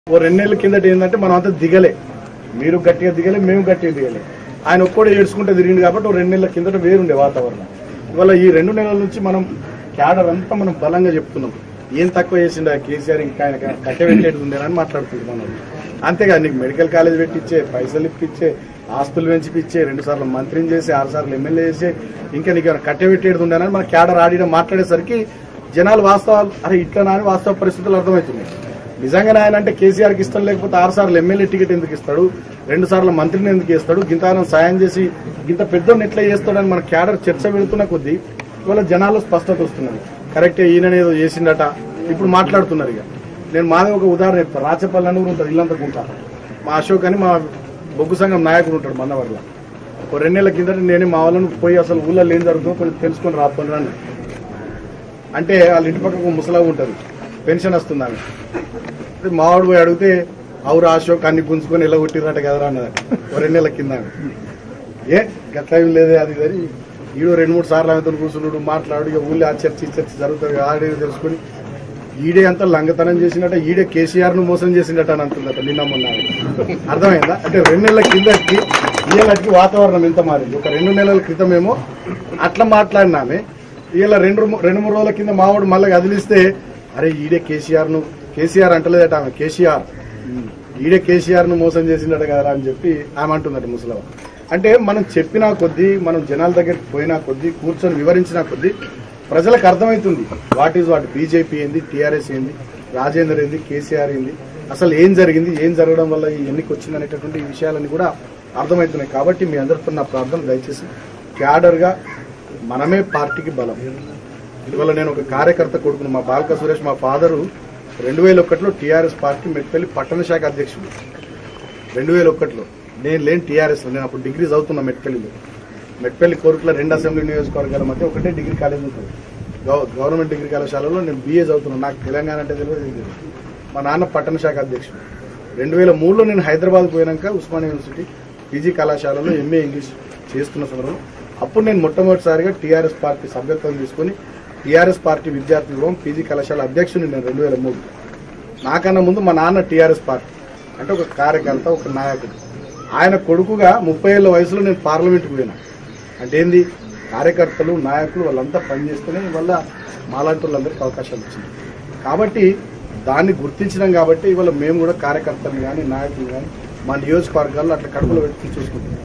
ఓ రెండేళ్ల కిందట ఏంటంటే మనం అంతా దిగలే మీరు గట్టిగా దిగలే మేము గట్టిగా దిగలే ఆయన ఒక్కడే ఏడ్చుకుంటే తిరిగింది కాబట్టి ఓ రెండు నెలల కిందట వేరుండే వాతావరణం ఇవాళ ఈ రెండు నెలల నుంచి మనం క్యాడర్ అంతా మనం బలంగా చెప్తున్నాం ఏం తక్కువ చేసిండు ఆ కేసీఆర్ ఇంకా ఆయన కట్టబెట్టేది ఉందేనని మాట్లాడుతుంది మనం అంతేగాదు నీకు మెడికల్ కాలేజ్ పెట్టించే పైసలు ఇప్పించే ఆస్తులు పెంచిపిచ్చే రెండు సార్లు మంత్రిని చేసి ఆరు సార్లు ఎమ్మెల్యే చేసి ఇంకా నీకు ఏమైనా కట్టబెట్టేది ఉందేనని మన క్యాడర్ ఆడిన మాట్లాడేసరికి జనాలు వాస్తవాలు అరే ఇట్లా నాని వాస్తవ పరిస్థితులు అర్థమవుతున్నాయి నిజంగానే ఆయన అంటే కేసీఆర్కి ఇష్టం లేకపోతే ఆరు సార్లు ఎమ్మెల్యే టికెట్ ఎందుకు ఇస్తాడు రెండు సార్లు మంత్రిని ఎందుకు ఇస్తాడు గింత సాయం చేసి ఇంత పెద్ద ఎట్లా చేస్తాడని మన క్యాడర్ చర్చ వెళుతున్న కొద్దీ ఇవాళ జనాల్లో స్పష్టత వస్తున్నది కరెక్టే ఈయన ఏదో చేసిండట ఇప్పుడు మాట్లాడుతున్నారు ఇక నేను మాదే ఒక ఉదాహరణ చెప్తాను రాచపల్లి అని ఊరు ఉంటుంది ఇల్లంతా గుంట మా అశోక్ అని మా బొగ్గు సంఘం నాయకుడు ఉంటాడు మన్నవర్ల ఓ రెండు నెలల కిందట నేనే మా వాళ్ళని పోయి అసలు ఊళ్ళో ఏం జరుగుతుందో కొంచెం తెలుసుకొని రాకపోయినా అని అంటే వాళ్ళ ఇంటి పక్కకు ఒక ముసలాగా ఉంటుంది పెన్షన్ వస్తుంది ఆమె అయితే మావాడు పోయి అడిగితే అవురు అశోక్ అన్ని గుంజుకొని ఇలా కొట్టిరట కదరా అన్నది ఓ రెండు నెలల కింద ఆమె. ఏ గట్ల ఏం లేదే అది ఇది అని ఈడో రెండు మూడు సార్లు ఆమెతో కూర్చున్నాడు మాట్లాడు ఇక ఊళ్ళో ఆ చర్చ ఈ చర్చ జరుగుతుంది ఆడే తెలుసుకొని ఈడే అంతా లంగతనం చేసినట్ట ఈడే కేసీఆర్ ను మోసం చేసినట్ట అని అంటుందట నిన్న మొన్న ఆమె. అర్థమైందా అంటే రెండు నెలల కిందకి ఇళ్ళకి వాతావరణం ఎంత మారింది ఒక రెండు నెలల క్రితమేమో అట్లా మాట్లాడినామే ఇలా రెండు మూ- రెండు మూడు రోజుల కింద మావాడు మళ్ళీ కదిలిస్తే అరే ఈడే కేసీఆర్ ను కేసీఆర్ అంటలేదట ఆమె కేసీఆర్ ఈడే కేసీఆర్ ను మోసం చేసిందట కదరా అని చెప్పి ఆమె అంటుందట ముసలమ్మ అంటే మనం చెప్పినా కొద్దీ మనం జనాల దగ్గరికి పోయినా కొద్దీ కూర్చొని వివరించినా కొద్దీ ప్రజలకు అర్థమవుతుంది వాట్ ఈజ్ వాట్ బీజేపీ ఏంది టీఆర్ఎస్ ఏంది రాజేందర్ ఏంది కేసీఆర్ ఏంది అసలు ఏం జరిగింది ఏం జరగడం వల్ల ఈ ఎన్నిక వచ్చింది అనేటటువంటి ఈ విషయాలన్నీ కూడా అర్థమవుతున్నాయి కాబట్టి మీ అందరితో నా ప్రార్థన దయచేసి క్యాడర్గా మనమే పార్టీకి బలం ఇవాళ నేను ఒక కార్యకర్త కొడుకును మా బాలక సురేష్ మా ఫాదరు రెండు వేల ఒకటిలో టీఆర్ఎస్ పార్టీ మెట్పల్లి పట్టణ శాఖ అధ్యక్షుడు రెండు వేల ఒకటిలో నేను లేని టీఆర్ఎస్ నేను అప్పుడు డిగ్రీ చదువుతున్నా మెట్పల్లిలో మెట్పల్లి కోరుకుల రెండు అసెంబ్లీ నియోజకవర్గాల మధ్య ఒకటే డిగ్రీ కాలేజ్ ఉంటుంది గవ- గవర్నమెంట్ డిగ్రీ కళాశాలలో నేను బీఏ చదువుతున్నాను నాకు తెలంగాణ అంటే తెలియదు ఏం తెలియదు మా నాన్న పట్టణ శాఖ అధ్యక్షుడు రెండు వేల మూడులో నేను హైదరాబాద్ పోయినాక ఉస్మానియా యూనివర్సిటీ పీజీ కళాశాలలో ఎంఏ ఇంగ్లీష్ చేస్తున్న సందర్భంలో అప్పుడు నేను మొట్టమొదటిసారిగా టీఆర్ఎస్ పార్టీ సభ్యత్వం తీసుకుని టీఆర్ఎస్ పార్టీ విద్యార్థి విభాగం పీజీ కళాశాల అధ్యక్షుని నేను రెండు వేల మూడు నాకన్నా ముందు మా నాన్న టీఆర్ఎస్ పార్టీ అంటే ఒక కార్యకర్త ఒక నాయకుడు ఆయన కొడుకుగా ముప్పై ఏళ్ళ వయసులో నేను పార్లమెంట్కి పోయినా అంటే ఏంది కార్యకర్తలు నాయకులు వాళ్ళంతా పనిచేస్తూనే వల్ల మాలాంటి వాళ్ళందరికీ అవకాశాలు వచ్చింది కాబట్టి దాన్ని గుర్తించినాం కాబట్టి ఇవాళ మేము కూడా కార్యకర్తలు కానీ నాయకులు కానీ మా నియోజకవర్గాల్లో అట్లా కడుపులో పెట్టి చూసుకుంటాం